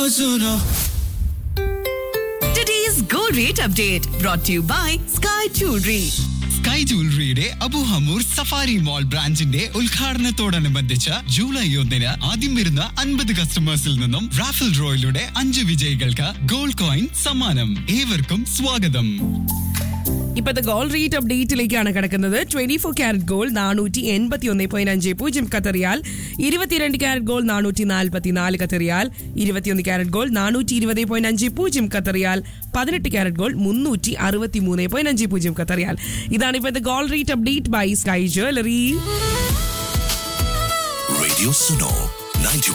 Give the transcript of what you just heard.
Today's Go Rate Update brought to you by Sky Jewelry. Sky ജ്വല്ലറിയുടെ Abu Hamour safari mall ബ്രാഞ്ചിന്റെ ഉദ്ഘാടനത്തോടനുബന്ധിച്ച് July ഒന്നിന് ആദ്യം വരുന്ന അൻപത് കസ്റ്റമേഴ്സിൽ നിന്നും റാഫൽ ഡ്രോയിലൂടെ അഞ്ച് വിജയികൾക്ക് ഗോൾഡ് കോയിൻ സമ്മാനം ഏവർക്കും സ്വാഗതം ഇപ്പോഴത്തെ ഗോൾഡ് റേറ്റ് അപ്ഡേറ്റിലേക്കാണ് കിടക്കുന്നത് ട്വന്റി ഫോർ ക്യാരറ്റ് ഗോൾഡ് നാനൂറ്റി എൺപത്തി ഒന്ന് പോയിന്റ് അഞ്ച് പൂജ്യം കത്തറിയാൽ ഇരുപത്തിരണ്ട് ക്യാരറ്റ് ഗോൾഡ് നാനൂറ്റി നാൽപ്പത്തി നാല് കത്തറിയാൽ ഇരുപത്തിയൊന്ന് ക്യാരറ്റ് ഗോൾഡ് നാനൂറ്റി ഇരുപത് പോയിന്റ് അഞ്ച് പൂജ്യം കത്തറിയാൽ പതിനെട്ട് ക്യാരറ്റ് ഗോൾഡ് മുന്നൂറ്റി അറുപത്തി മൂന്ന് പോയിന്റ് അഞ്ച് പൂജ്യം കത്തറിയാൽ ഇതാണ് ഇപ്പോഴത്തെ gold rate update by sky jewellery Radio Suno 91